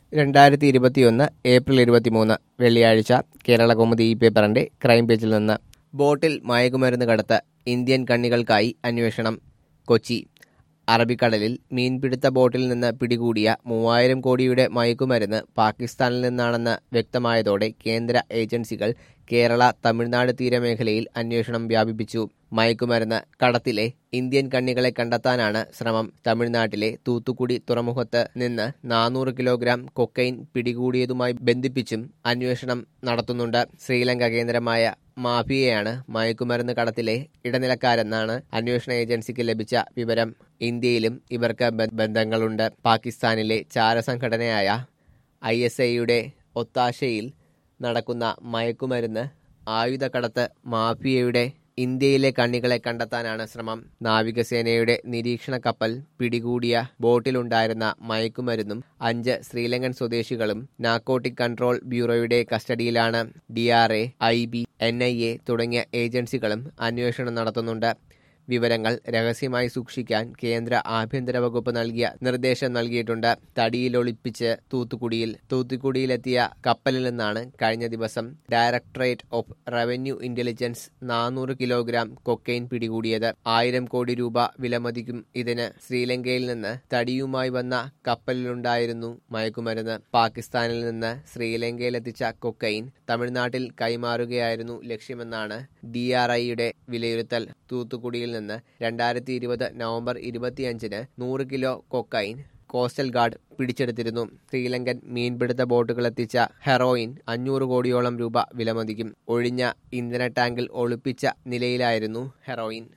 രണ്ടായിരത്തി ഇരുപത്തിയൊന്ന് ഏപ്രിൽ ഇരുപത്തിമൂന്ന് വെള്ളിയാഴ്ച കേരള കൗമുദി ഈ പേപ്പറിന്റെ ക്രൈം പേജിൽ നിന്ന് ബോട്ടിൽ മയക്കുമരുന്ന് കടത്ത് ഇന്ത്യൻ കണ്ണികൾക്കായി അന്വേഷണം കൊച്ചി അറബിക്കടലിൽ മീൻപിടുത്ത ബോട്ടിൽ നിന്ന് പിടികൂടിയ മൂവായിരം കോടിയുടെ മയക്കുമരുന്ന് പാകിസ്ഥാനിൽ നിന്നാണെന്ന് വ്യക്തമായതോടെ കേന്ദ്ര ഏജൻസികൾ കേരള തമിഴ്നാട് തീരമേഖലയിൽ അന്വേഷണം വ്യാപിപ്പിച്ചു മയക്കുമരുന്ന് കടത്തിലെ ഇന്ത്യൻ കണ്ണികളെ കണ്ടെത്താനാണ് ശ്രമം തമിഴ്നാട്ടിലെ തൂത്തുക്കുടി തുറമുഖത്ത് നിന്ന് നാനൂറ് കിലോഗ്രാം കൊക്കൈൻ പിടികൂടിയതുമായി ബന്ധിപ്പിച്ചും അന്വേഷണം നടത്തുന്നുണ്ട് ശ്രീലങ്ക കേന്ദ്രമായ മാഫിയയാണ് മയക്കുമരുന്ന് കടത്തിലെ ഇടനിലക്കാരെന്നാണ് അന്വേഷണ ഏജൻസിക്ക് ലഭിച്ച വിവരം ഇന്ത്യയിലും ഇവർക്ക് ബ- ബന്ധങ്ങളുണ്ട് പാകിസ്ഥാനിലെ ചാരസംഘടനയായ ഐ എസ് ഐയുടെ ഒത്താശയിൽ നടക്കുന്ന മയക്കുമരുന്ന് ആയുധക്കടത്ത് മാഫിയയുടെ ഇന്ത്യയിലെ കണ്ണികളെ കണ്ടെത്താനാണ് ശ്രമം നാവികസേനയുടെ നിരീക്ഷണ കപ്പൽ പിടികൂടിയ ബോട്ടിലുണ്ടായിരുന്ന മയക്കുമരുന്നും അഞ്ച് ശ്രീലങ്കൻ സ്വദേശികളും നാർക്കോട്ടിക് കൺട്രോൾ ബ്യൂറോയുടെ കസ്റ്റഡിയിലാണ് D R A I B N I A തുടങ്ങിയ ഏജൻസികളും അന്വേഷണം നടത്തുന്നുണ്ട് വിവരങ്ങൾ രഹസ്യമായി സൂക്ഷിക്കാൻ കേന്ദ്ര ആഭ്യന്തര വകുപ്പ് നൽകിയ നിർദ്ദേശം നൽകിയിട്ടുണ്ട് തടിയിലൊളിപ്പിച്ച് തൂത്തുക്കുടിയിൽ തൂത്തുക്കുടിയിലെത്തിയ കപ്പലിൽ നിന്നാണ് കഴിഞ്ഞ ദിവസം ഡയറക്ടറേറ്റ് ഓഫ് റവന്യൂ ഇന്റലിജൻസ് നാനൂറ് കിലോഗ്രാം കൊക്കൈൻ പിടികൂടിയത് ആയിരം കോടി രൂപ വിലമതിക്കും ഇതിന് ശ്രീലങ്കയിൽ നിന്ന് തടിയുമായി വന്ന കപ്പലിലുണ്ടായിരുന്നു മയക്കുമരുന്ന് പാകിസ്ഥാനിൽ നിന്ന് ശ്രീലങ്കയിലെത്തിച്ച കൊക്കൈൻ തമിഴ്നാട്ടിൽ കൈമാറുകയായിരുന്നു ലക്ഷ്യമെന്നാണ് ഡി ആർ ഐയുടെ വിലയിരുത്തൽ തൂത്തുക്കുടിയിൽ നിന്ന് രണ്ടായിരത്തി ഇരുപത് നവംബർ ഇരുപത്തിയഞ്ചിന് നൂറ് കിലോ കൊക്കൈൻ കോസ്റ്റൽ ഗാർഡ് പിടിച്ചെടുത്തിരുന്നു ശ്രീലങ്കൻ മീൻപിടുത്ത ബോട്ടുകളെത്തിച്ച ഹെറോയിൻ അഞ്ഞൂറ് കോടിയോളം രൂപ വിലമതിക്കും ഒഴിഞ്ഞ ഇന്ധന ടാങ്കിൽ ഒളിപ്പിച്ച നിലയിലായിരുന്നു ഹെറോയിൻ